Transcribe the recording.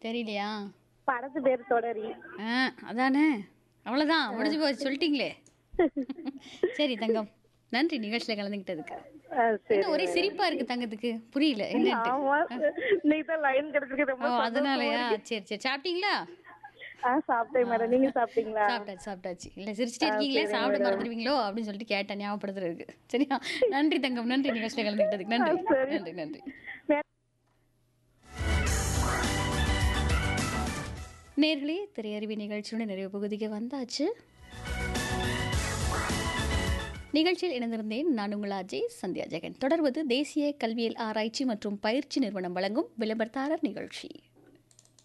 தெரியலையா படத்து பேர் தொடரி ஆ அதானே அவ்வளோதான் முடிஞ்சு போச்சு சொல்லிட்டீங்களே சரி தங்கம் நன்றி நிகழ்ச்சியில் கலந்துக்கிட்டதுக்கு ஆ, சரி என்ன ஒரே சிரிப்பா இருக்கு தங்கத்துக்கு புரியல என்னன்ட்டு ஆமா இன்னைக்கு தான் லைன் கிடைச்சிருக்கு ஓ ரொம்ப சந்தோஷமா அதனாலயா இருக்கு. சரி சரி சாப்பிட்டீங்களா ஆ சாப்பிட்டேன் மேடம் நீங்க சாப்பிட்டீங்களா சாப்பிட்டாச்சு சாப்பிட்டாச்சு இல்ல சிரிச்சிட்டே இருக்கீங்களே சாப்பிட்டு மறந்துடுவீங்களோ அப்படின்னு சொல்லிட்டு கேட்டேன் ஞாபகப்படுத்துறதுக்கு சரியா நன்றி தங்கம் நன்றி நிகழ்ச்சியில் கலந்துக்கிட்டதுக்கு நன்றி சரி. நன்றி நன்றி மே- நேர்களே திரையறிவி நிகழ்ச்சியோட நிறைவு பகுதிக்கு வந்தாச்சு நிகழ்ச்சியில் இணைந்திருந்தேன் நான் உங்கள் அஜய் சந்தியா ஜெகன் தொடர்வது தேசிய கல்வியல் ஆராய்ச்சி மற்றும் பயிற்சி நிறுவனம் வழங்கும் விளம்பரத்தாரர் நிகழ்ச்சி